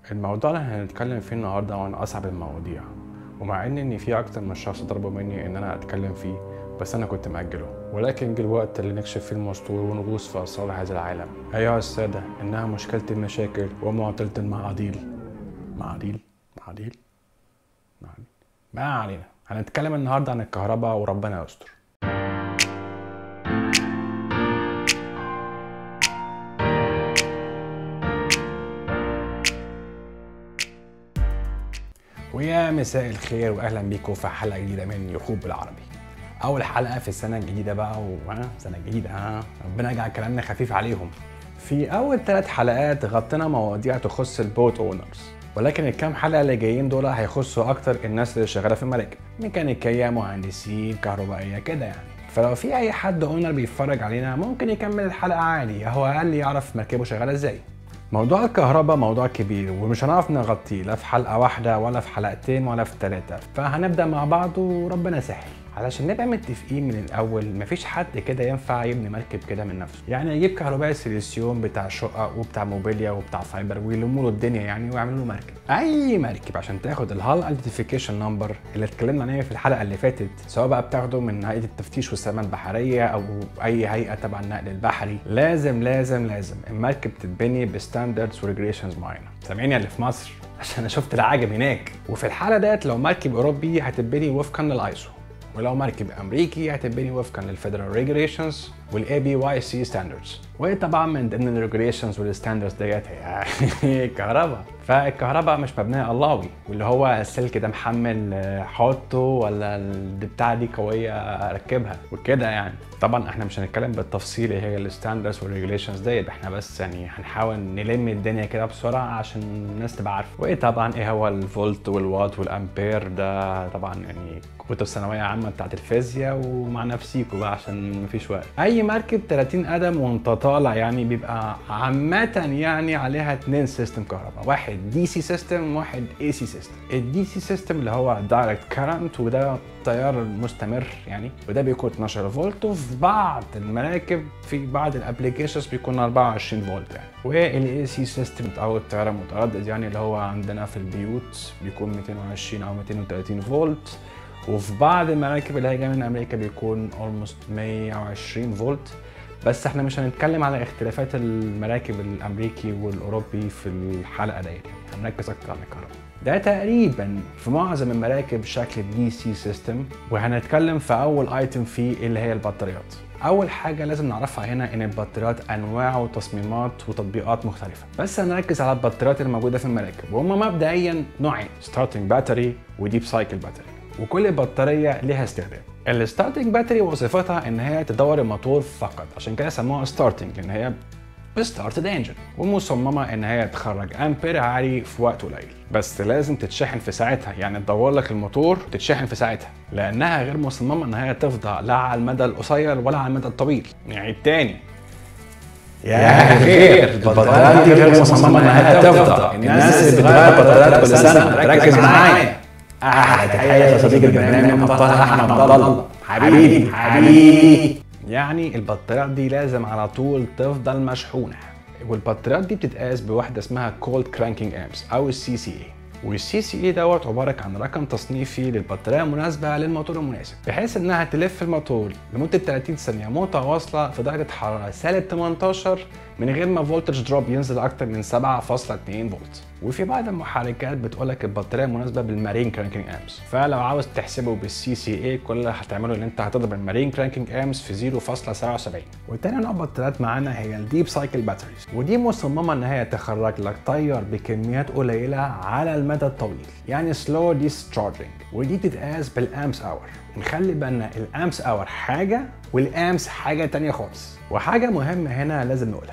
الموضوع اللي هنتكلم فيه النهارده هو من اصعب المواضيع ومع ان ان في اكتر من شخص طلبوا مني ان انا اتكلم فيه بس انا كنت مأجله ولكن جه الوقت اللي نكشف فيه المستور ونغوص في اسرار هذا العالم ايها الساده انها مشكله المشاكل ومعضله المعاضيل معاضيل معاضيل معاضيل ما علينا هنتكلم النهارده عن الكهرباء وربنا يستر ويا مساء الخير واهلا بيكم في حلقه جديده من يخوب بالعربي اول حلقه في السنه الجديده بقى و ها، سنه جديده ها ربنا يجعل كلامنا خفيف عليهم في اول ثلاث حلقات غطينا مواضيع تخص البوت اونرز ولكن الكام حلقه اللي جايين دول هيخصوا اكتر الناس اللي شغاله في المراكب ميكانيكيه مهندسين كهربائيه كده يعني فلو في اي حد اونر بيتفرج علينا ممكن يكمل الحلقه عادي هو اقل يعرف مركبه شغاله ازاي موضوع الكهرباء موضوع كبير ومش هنعرف نغطيه لا في حلقة واحدة ولا في حلقتين ولا في ثلاثة فهنبدأ مع بعض وربنا يسهل علشان نبقى متفقين من الأول مفيش حد كده ينفع يبني مركب كده من نفسه يعني يجيب كهربائي سيليسيوم بتاع شقق وبتاع موبيليا وبتاع فايبر ويلموا له الدنيا يعني ويعملوا له مركب أي مركب عشان تاخد الهال ايدنتيفيكيشن نمبر اللي اتكلمنا عليه في الحلقة اللي فاتت سواء بقى بتاخده من هيئة التفتيش والسلامة البحرية أو أي هيئة تبع النقل البحري لازم لازم لازم المركب تتبني بستاندردز وريجريشنز معينة سامعيني اللي في مصر عشان انا شفت العجب هناك وفي الحالة ديت لو مركب أوروبي هتتبني وفقا للأيسو ولو مركب امريكي هتتبني وفقا للفيدرال ريجوليشنز والاي بي واي سي ستاندردز وطبعا من ضمن الريجوليشنز والستاندردز ديت هي الكهرباء فالكهرباء مش مبنيه اللهوي واللي هو السلك ده محمل آه، حطه ولا البتاع دي قويه ركبها وكده يعني طبعا احنا مش هنتكلم بالتفصيل ايه هي الستاندردز والريجوليشنز ديت احنا بس يعني هنحاول نلم الدنيا كده بسرعه عشان الناس تبقى عارفه وايه طبعا ايه هو الفولت والوات والامبير ده طبعا يعني كتب ثانويه عامه بتاعت الفيزياء ومع نفسيكوا بقى عشان مفيش وقت اي مركب 30 قدم وانت طالع يعني بيبقى عامه يعني عليها اتنين سيستم كهرباء واحد دي سي سيستم واحد اي سي سيستم الدي سي سيستم اللي هو دايركت كارنت وده تيار مستمر يعني وده بيكون 12 فولت وفي بعض المراكب في بعض الابلكيشنز بيكون 24 فولت يعني والاي سي سيستم او التيار المتردد يعني اللي هو عندنا في البيوت بيكون 220 او 230 فولت وفي بعض المراكب اللي هي جايه من امريكا بيكون اولموست 120 فولت بس احنا مش هنتكلم على اختلافات المراكب الامريكي والاوروبي في الحلقه ديت يعني هنركز اكتر على الكهرباء ده تقريبا في معظم المراكب شكل دي سي سيستم وهنتكلم في اول ايتم فيه اللي هي البطاريات اول حاجه لازم نعرفها هنا ان البطاريات انواع وتصميمات وتطبيقات مختلفه بس هنركز على البطاريات الموجوده في المراكب وهما مبدئيا نوعين ستارتنج باتري وديب سايكل باتري وكل بطاريه ليها استخدام الستارتنج باتري وظيفتها ان هي تدور الموتور فقط عشان كده سموها ستارتنج لان هي بستارت انجن ومصممه ان هي تخرج امبير عالي في وقت قليل بس لازم تتشحن في ساعتها يعني تدور لك الموتور وتتشحن في ساعتها لانها غير مصممه ان هي تفضى لا على المدى القصير ولا على المدى الطويل يعني التاني يا خير البطاريات دي غير مصممه انها تفضى الناس اللي بتغير بطاريات كل سنه ركز معايا احلى تحيه لصديق البرنامج ابطال احمد عبد الله حبيبي حبيبي يعني البطاريات دي لازم على طول تفضل مشحونه والبطاريات دي بتتقاس بوحده اسمها كولد كرانكينج امبس او السي سي اي والسي سي اي دوت عباره عن رقم تصنيفي للبطاريه المناسبه للموتور المناسب بحيث انها تلف الموتور لمده 30 ثانيه متواصله في درجه حراره سالب 18 من غير ما فولتج دروب ينزل اكتر من 7.2 فولت وفي بعض المحركات بتقول لك البطاريه مناسبه بالمارين كرانكينج امس فلو عاوز تحسبه بالسي سي اي كل اللي هتعمله ان انت هتضرب المارين كرانكينج امس في 0.77 وتاني نوع بطاريات معانا هي الديب سايكل باتريز ودي مصممه ان هي تخرج لك تيار بكميات قليله على المدى الطويل يعني سلو ديسشارجنج ودي بتتقاس بالامس اور نخلي بالنا الامس اور حاجه والامس حاجه تانية خالص وحاجه مهمه هنا لازم نقولها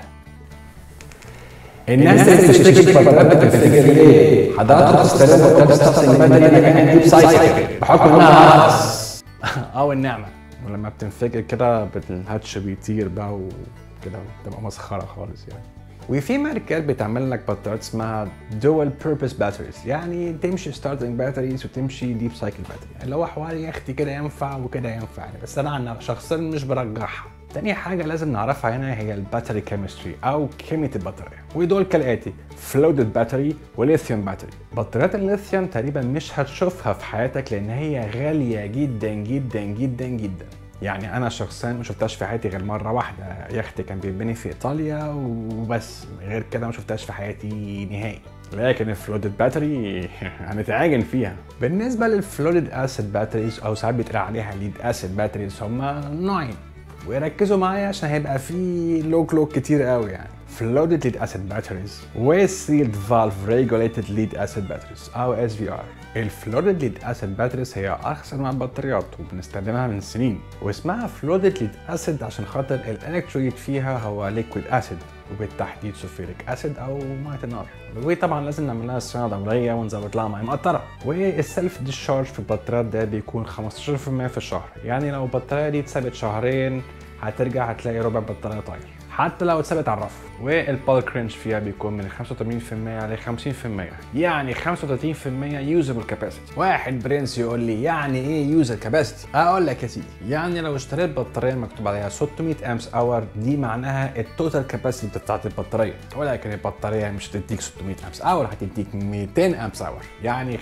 الناس اللي بتشتكي في بطاريات بتفتكر ليه؟ حضرتك تستلم بطاريات ستارتنج باتري كانت ديب سايكل بحكم انها ارخص اه النعمه ولما بتنفجر كده الهاتش بيطير بقى وكده بتبقى مسخره خالص يعني وفي ماركات بتعمل لك بطاريات اسمها دول بيربز باتريز يعني تمشي ستارتنج باتريز وتمشي ديب سايكل باتري اللي هو حوار يا اختي كده ينفع وكده ينفع يعني بس انا عن شخصيا مش برجحها تاني حاجة لازم نعرفها هنا هي الباتري كيمستري أو كيمياء البطارية ودول كالآتي فلودد باتري وليثيوم باتري بطاريات الليثيوم تقريبا مش هتشوفها في حياتك لأن هي غالية جدا جدا جدا جدا يعني انا شخصيا ما شفتهاش في حياتي غير مره واحده يختي كان بيتبني في ايطاليا وبس غير كده ما شفتهاش في حياتي نهائي لكن الفلودد باتري هنتعاجن فيها بالنسبه للفلودد اسيد باتريز او ساعات بيتقال عليها ليد اسيد باتريز هما نوعين وركزوا معايا عشان هيبقى في لوك لوك كتير قوي يعني flooded lead acid batteries و sealed valve regulated lead acid batteries او SVR الفلودد ليد اسيد باتريز هي ارخص انواع البطاريات وبنستخدمها من سنين واسمها فلودد ليد اسيد عشان خاطر الالكترويت فيها هو ليكويد اسيد وبالتحديد سلفيريك اسيد او ميه النار وطبعا لازم نعمل لها صيانه دوريه ونزود لها ميه مقطره والسيلف ديشارج في البطاريات ده بيكون 15% في الشهر يعني لو البطاريه دي اتثبت شهرين هترجع هتلاقي ربع البطاريه طاير حتى لو اتثبت على الرف والبالك رينج فيها بيكون من 85% ل 50% يعني 35% يوزبل كاباسيتي واحد برنس يقول لي يعني ايه يوزر كاباسيتي اقول لك يا سيدي يعني لو اشتريت بطاريه مكتوب عليها 600 امس اور دي معناها التوتال كاباسيتي بتاعت البطاريه ولكن البطاريه مش هتديك 600 امس اور هتديك 200 امس اور يعني 35%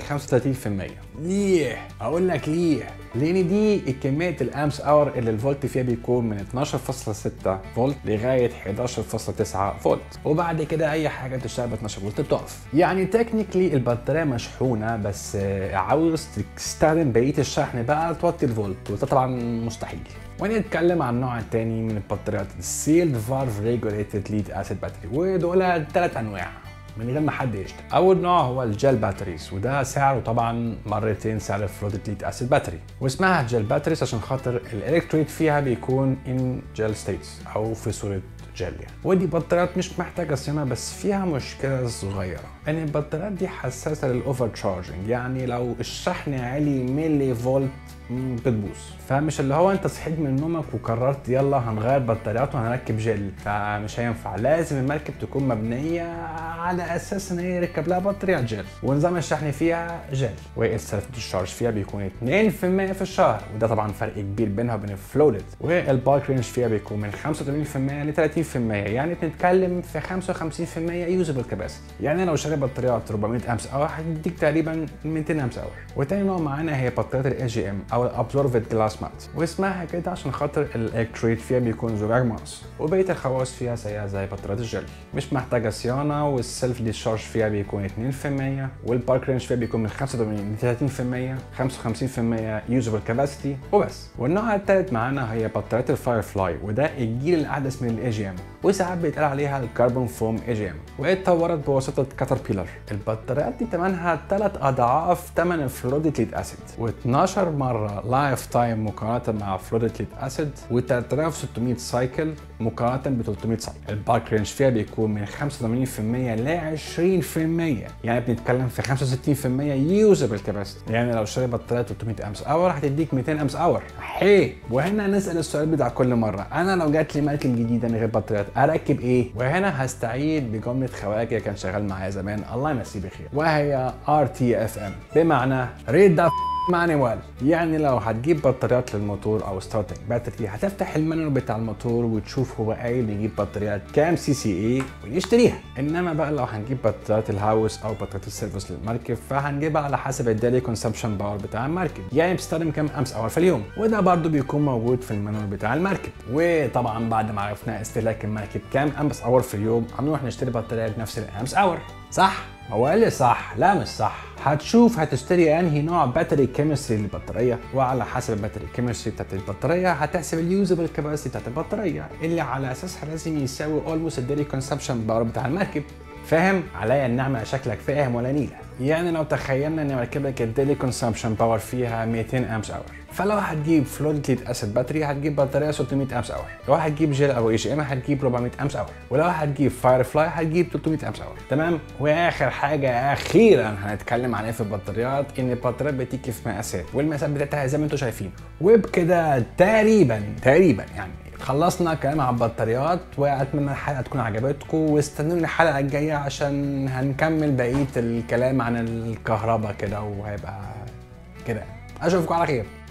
ليه اقول لك ليه لان دي كميه الامس اور اللي الفولت فيها بيكون من 12.6 فولت لغايه 11.9 فولت وبعد كده اي حاجه تشتغل ب 12 فولت بتقف يعني تكنيكلي البطاريه مشحونه بس عاوز تستخدم بقيه الشحن بقى توطي الفولت وده طبعا مستحيل ونتكلم عن النوع الثاني من البطاريات السيلد فالف ريجوليتد ليد اسيد باتري ودول ثلاث انواع من غير ما حد يشتري اول نوع هو الجل باتريز وده سعره طبعا مرتين سعر الفلوتد ليد اسيد باتري واسمها جل باتريز عشان خاطر الالكتريت فيها بيكون ان جل ستيتس او في صوره جل يعني ودي بطاريات مش محتاجه صيانه بس فيها مشكله صغيره ان البطاريات دي حساسه للاوفر تشارجنج يعني لو الشحن عالي ملي فولت بتبوظ فمش اللي هو انت صحيت من نومك وقررت يلا هنغير بطاريات وهنركب جل فمش هينفع لازم المركب تكون مبنيه على اساس ان هي يركب لها بطاريه جل ونظام الشحن فيها جل والسيلف ديشارج فيها بيكون 2% في الشهر وده طبعا فرق كبير بينها وبين الفلودد والباك رينج فيها بيكون من 85% ل 30% يعني بنتكلم في 55% يوزبل كاباسيتي يعني لو شاري بطاريات 400 امس اور هتديك تقريبا 200 امس اور وتاني نوع معانا هي بطاريات الاي جي ام او الابزورفد جلاس مات واسمها كده عشان خاطر الالكتريت فيها بيكون زجاج مقص وبقيه الخواص فيها زيها زي بطاريات الجل مش محتاجه صيانه والسيلف ديشارج فيها بيكون 2% والبارك رينج فيها بيكون من 85 ل 30% 55% يوزبل كاباسيتي وبس والنوع الثالث معانا هي بطاريات الفاير فلاي وده الجيل الاحدث من الاي جي ام وساعات بيتقال عليها الكربون فوم اي جي ام واتطورت بواسطه كاتربيلر البطاريات دي ثمنها ثلاث اضعاف ثمن الفلوديت ليد اسيد و12 مره لايف تايم مقارنه مع فلوديت ليد اسيد و3600 سايكل مقارنه ب 300 سايكل البارك رينج فيها بيكون من 85% ل 20% يعني بنتكلم في 65% يوزبل كاباسيتي يعني لو شاري بطاريه 300 امس اور هتديك 200 امس اور حي وهنا نسال السؤال بتاع كل مره انا لو جات لي مركب جديده من غير بطاريات اركب ايه وهنا هستعيد بجمله خواجه كان شغال معايا زمان الله يمسيه بخير وهي ار تي اف ام بمعنى ريد ذا مانيوال يعني لو هتجيب بطاريات للموتور او ستارتنج باتري هتفتح المانيوال بتاع الموتور وتشوف هو قايل يجيب بطاريات كام سي سي اي ونشتريها انما بقى لو هنجيب بطاريات الهاوس او بطاريات السيرفيس للمركب فهنجيبها على حسب الديلي كونسبشن باور بتاع المركب يعني بتستخدم كام امس اور في اليوم وده برضو بيكون موجود في المانيوال بتاع المركب وطبعا بعد ما عرفنا استهلاك المركب كام امس اور في اليوم هنروح نشتري بطاريه بنفس الامس اور صح هو قال لي صح لا مش صح هتشوف هتشتري انهي نوع باتري كيمستري للبطاريه وعلى حسب الباتري كيمستري بتاعت البطاريه هتحسب اليوزبل كاباسيتي بتاعت البطاريه اللي على اساسها لازم يساوي اولموست الديلي كونسبشن باور بتاع المركب فاهم عليا النعمه شكلك فاهم ولا نيله يعني لو تخيلنا ان مركبك الديلي كونسبشن باور فيها 200 امس اور فلو هتجيب فلويد ليد اسيد باتري هتجيب بطاريه 600 امس اور لو هتجيب جيل او اي جي ام هتجيب 400 امس اور ولو هتجيب فاير فلاي هتجيب 300 امس اور تمام واخر حاجه اخيرا هنتكلم عن ايه في البطاريات ان البطاريات بتيجي في مقاسات والمقاسات بتاعتها زي ما انتم شايفين وبكده تقريبا تقريبا يعني خلصنا كلام عن البطاريات واتمنى الحلقه تكون عجبتكم واستنوني الحلقه الجايه عشان هنكمل بقيه الكلام عن الكهرباء كده وهيبقى كده اشوفكم على خير